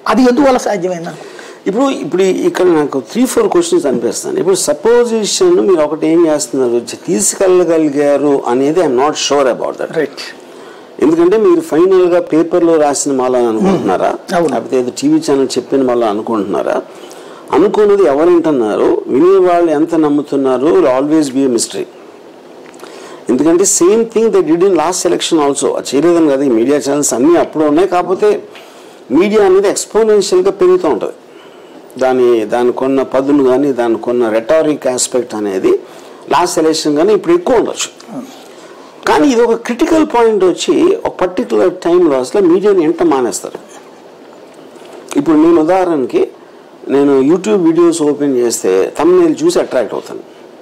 అది ఎందువల్ల సాధ్యమైంది ఇప్పుడు ఇప్పుడు ఇక్కడ నాకు త్రీ ఫోర్ క్వశ్చన్స్ అనిపిస్తాను ఇప్పుడు సపోజిషన్ మీరు ఒకటి ఏం చేస్తున్నారు తీసుకెళ్ళగలిగారు అనేది I'm not sure about that right ఎందుకంటే మీరు ఫైనల్ గా పేపర్ లో రాసిన మాల అనుకుంటున్నారా అవును. లేకపోతే ఏదో టీవీ ఛానల్ చెప్పిన మాల అనుకుంటున్నారా అనుకున్నది ఎవరు వింటున్నారు వినేవాళ్ళు ఎంత నమ్ముతున్నారు ఆల్వేస్ బి మిస్టరీ ఎందుకంటే same thing they did in last selection also అది చేయలేదని కదా ఈ మీడియా ఛానల్స్ అన్నీ అప్పుడు ఉన్నాయి కాకపోతే మీడియా అనేది ఎక్స్పోనెన్షియల్గా పెరుగుతూ ఉంటుంది దాని దానికి ఉన్న పదును కానీ దానికి ఉన్న రెటారిక్ ఆస్పెక్ట్ అనేది లాస్ట్ ఎలక్షన్ కానీ ఇప్పుడు ఎక్కువ ఉండొచ్చు కానీ ఇది ఒక క్రిటికల్ పాయింట్ వచ్చి ఒక పర్టికులర్ టైంలో అసలు మీడియాని ఎంత మానేస్తారు ఇప్పుడు నేను ఉదాహరణకి నేను యూట్యూబ్ వీడియోస్ ఓపెన్ చేస్తే తమ్ముళ్ళు చూసి అట్రాక్ట్ అవుతాను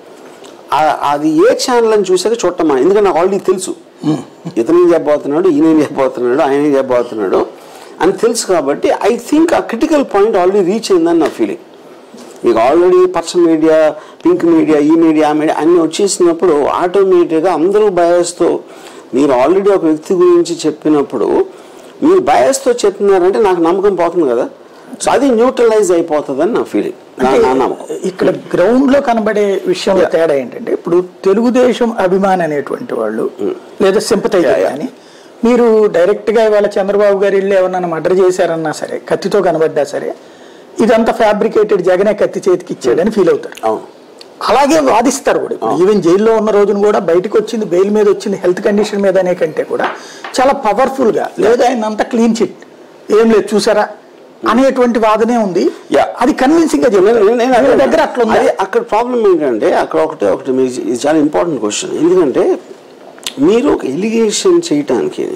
ఆ- అది ఏ ఛానల్ అని చూసాక చూడటం మా- ఎందుకంటే నాకు ఆల్రెడీ తెలుసు ఇతను ఏం చెప్పబోతున్నాడు ఈయన ఏం చెప్పబోతున్నాడు ఆయన ఏం చెప్పబోతున్నాడు అని తెలుసు కాబట్టి ఐ థింక్ ఆ క్రిటికల్ పాయింట్ ఆల్రెడీ రీచ్ అయిందని నా ఫీలింగ్ మీకు ఆల్రెడీ పచ్చ మీడియా పింక్ మీడియా ఈ మీడియా ఆ మీడియా అన్నీ వచ్చేసినప్పుడు ఆటోమేటిక్గా అందరూ బయాస్తో మీరు ఆల్రెడీ ఒక వ్యక్తి గురించి చెప్పినప్పుడు మీరు బయాస్తో చెప్తున్నారంటే నాకు నమ్మకం పోతుంది కదా సో అది న్యూట్రలైజ్ అయిపోతుందని నా ఫీలింగ్ నా నా నమ్మకం ఇక్కడ గ్రౌండ్ లో కనబడే విషయంలో తేడా ఏంటంటే ఇప్పుడు తెలుగుదేశం అభిమాని అనేటువంటి వాళ్ళు లేదా సింపతైజర్ కానీ మీరు డైరెక్ట్ గా ఇవాళ చంద్రబాబు గారు వెళ్ళి ఏమన్నా మర్డర్ చేశారన్నా సరే కత్తితో కనబడ్డా సరే ఇదంతా ఫ్యాబ్రికేటెడ్ జగనే కత్తి చేతికి ఇచ్చాడని ఫీల్ అవుతారు అవును అలాగే వాదిస్తారు కూడా ఇప్పుడు ఈవెన్ జైల్లో ఉన్న రోజున కూడా బయటకు వచ్చింది బెయిల్ మీద వచ్చింది హెల్త్ కండిషన్ మీద అనే కంటే కూడా చాలా పవర్ఫుల్ గా లేదా ఆయన అంతా క్లీన్ చిట్ ఏం లేదు చూసారా అనేటువంటి వాదనే ఉంది Yeah. అది కన్విన్సింగ్ గా చెప్పారు నేను- నేను వీళ్ళ అదే- దగ్గర అట్లా ఉంది అదే అక్కడ ప్రాబ్లం ఏంటంటే అక్కడ ఒకటే ఒకటి మీకు ఇది చాలా ఇంపార్టెంట్ క్వశ్చన్ ఎందుకంటే మీరు ఒక ఎలిగేషన్ చేయటానికి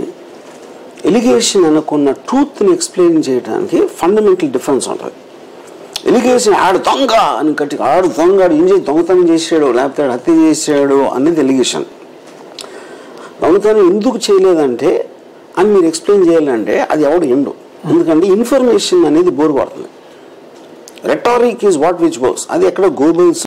ఎలిగేషన్ అనుకున్న ట్రూత్ని ఎక్స్ప్లెయిన్ చేయడానికి ఫండమెంటల్ డిఫరెన్స్ ఉంటుంది ఎలిగేషన్ ఆడు దొంగ అని కట్టి ఆడు దొంగ ఆడు ఏం చేసి దొంగతనం చేసాడు లేకపోతే ఆడు హత్య చేసాడు అనేది ఎలిగేషన్ దొంగతనం ఎందుకు చేయలేదంటే అని మీరు ఎక్స్ప్లెయిన్ చేయాలంటే అది ఎవడు ఎండు ఎందుకంటే ఇన్ఫర్మేషన్ అనేది బోర్ పడుతుంది rhetoric is what which goes అది ఎక్కడ గోబల్స్